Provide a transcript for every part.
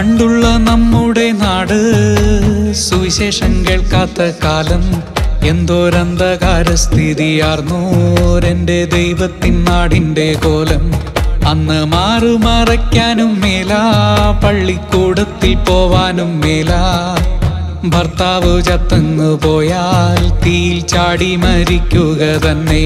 പണ്ടുള്ള നമ്മുടെ നാട് സുവിശേഷം കേൾക്കാത്ത കാലം എന്തോരന്ധകാര സ്ഥിതിയാർന്നോരെന്റെ ദൈവത്തിൻ നാടിന്റെ കോലം അന്ന് മാറുമറയ്ക്കാനും മേല പള്ളിക്കൂടത്തിൽ പോവാനും മേല ഭർത്താവ് ചത്തങ്ങു പോയാൽ തീയിൽ ചാടി മരിക്കുക തന്നെ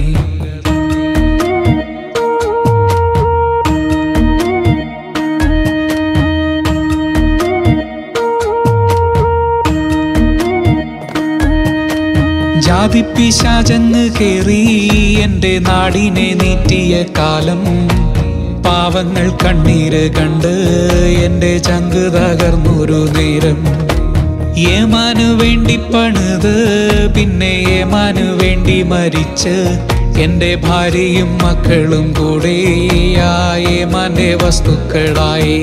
ജാതിപ്പിശാചങ്ങ് കേറി എൻ്റെ നാടിനെ നീറ്റിയ കാലം പാവങ്ങൾ കണ്ണീര് കണ്ട് എൻ്റെ ചങ്ക് തകർന്നൊരു നേരം ഏമാനു വേണ്ടി പണിത് പിന്നെ ഏമാനു വേണ്ടി മരിച്ച് എൻ്റെ ഭാര്യയും മക്കളും കൂടെ ആ ഏമാന്റെ വസ്തുക്കളായി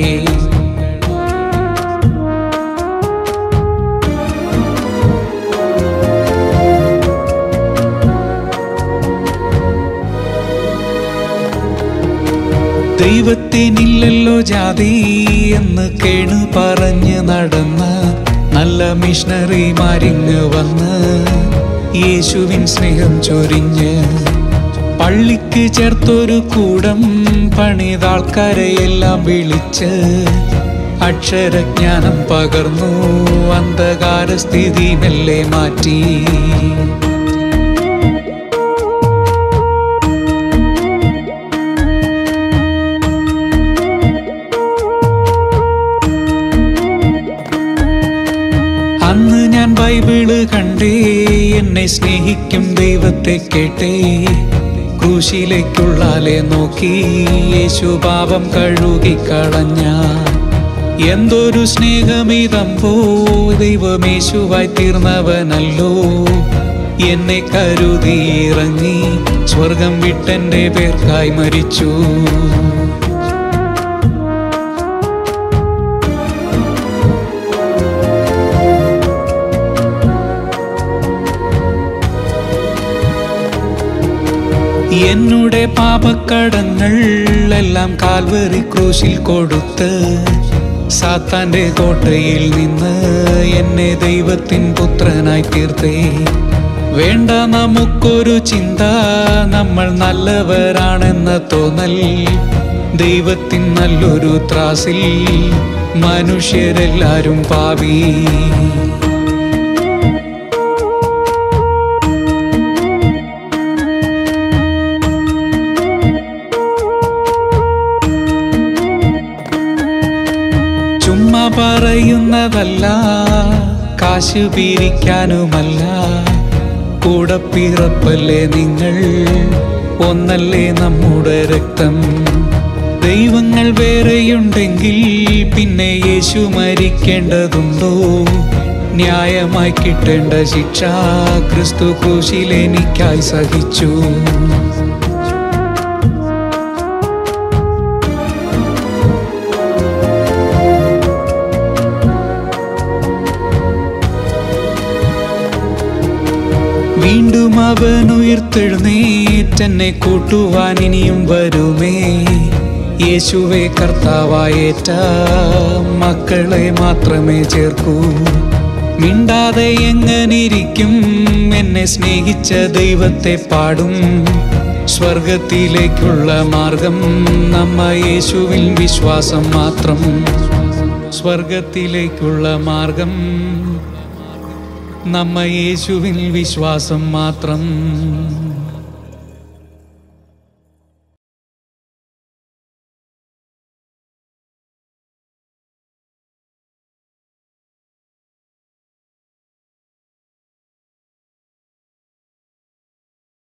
ദൈവത്തിനില്ലല്ലോ ജാതി എന്ന് കേണു പറഞ്ഞ് നടന്ന് നല്ല മിഷണറിമാരിങ്ങ് വന്ന് യേശുവിൻ സ്നേഹം ചൊരിഞ്ഞ് പള്ളിക്ക് ചേർത്തൊരു കൂടം പണിതാൾക്കാരെയെല്ലാം വിളിച്ച് അക്ഷരജ്ഞാനം പകർന്നു അന്ധകാര സ്ഥിതി മെല്ലെ മാറ്റി അന്ന് ഞാൻ ബൈബിള് കണ്ടേ എന്നെ സ്നേഹിക്കും ദൈവത്തെ കേട്ടേ ക്രൂശിലേക്കുള്ളാലെ നോക്കി യേശു പാപം കഴുകിക്കളഞ്ഞ എന്തൊരു സ്നേഹമിതമ്പോ ദൈവമേശുവായി തീർന്നവനല്ലോ എന്നെ കരുതി ഇറങ്ങി സ്വർഗം വിട്ടെന്റെ പേർക്കായി മരിച്ചു എന്നുടെ പാപക്കടങ്ങൾ എല്ലാം കാൽവറി ക്രൂശിൽ കൊടുത്ത് സാത്താന്റെ കോട്ടയിൽ നിന്ന് എന്നെ ദൈവത്തിൻ പുത്രനായി തീർത്തേ വേണ്ട നമുക്കൊരു ചിന്ത നമ്മൾ നല്ലവരാണെന്ന തോന്നൽ ദൈവത്തിൻ നല്ലൊരു ത്രാസിൽ മനുഷ്യരെല്ലാരും പാവി ചുമ്മാ പറയുന്നതല്ല കാശ് പിരിക്കാനുമല്ല കൂടെ പിറപ്പല്ലേ നിങ്ങൾ ഒന്നല്ലേ നമ്മുടെ രക്തം ദൈവങ്ങൾ വേറെയുണ്ടെങ്കിൽ പിന്നെ യേശു മരിക്കേണ്ടതുണ്ടോ ന്യായമായി കിട്ടേണ്ട ശിക്ഷ ക്രിസ്തു ക്രൂശിൽ എനിക്കായി സഹിച്ചു വീണ്ടും അവൻ ഉയർത്തെഴുന്നേറ്റെന്നെ കൂട്ടുവാൻ ഇനിയും വരുമേ യേശുവെ കർത്താവായേറ്റ മക്കളെ മാത്രമേ ചേർക്കൂ മിണ്ടാതെ എങ്ങനിരിക്കും എന്നെ സ്നേഹിച്ച ദൈവത്തെ പാടും സ്വർഗത്തിലേക്കുള്ള മാർഗം നമ്മ യേശുവിൽ വിശ്വാസം മാത്രം സ്വർഗത്തിലേക്കുള്ള മാർഗം നമ്മ യേശുവിൽ വിശ്വാസം മാത്രം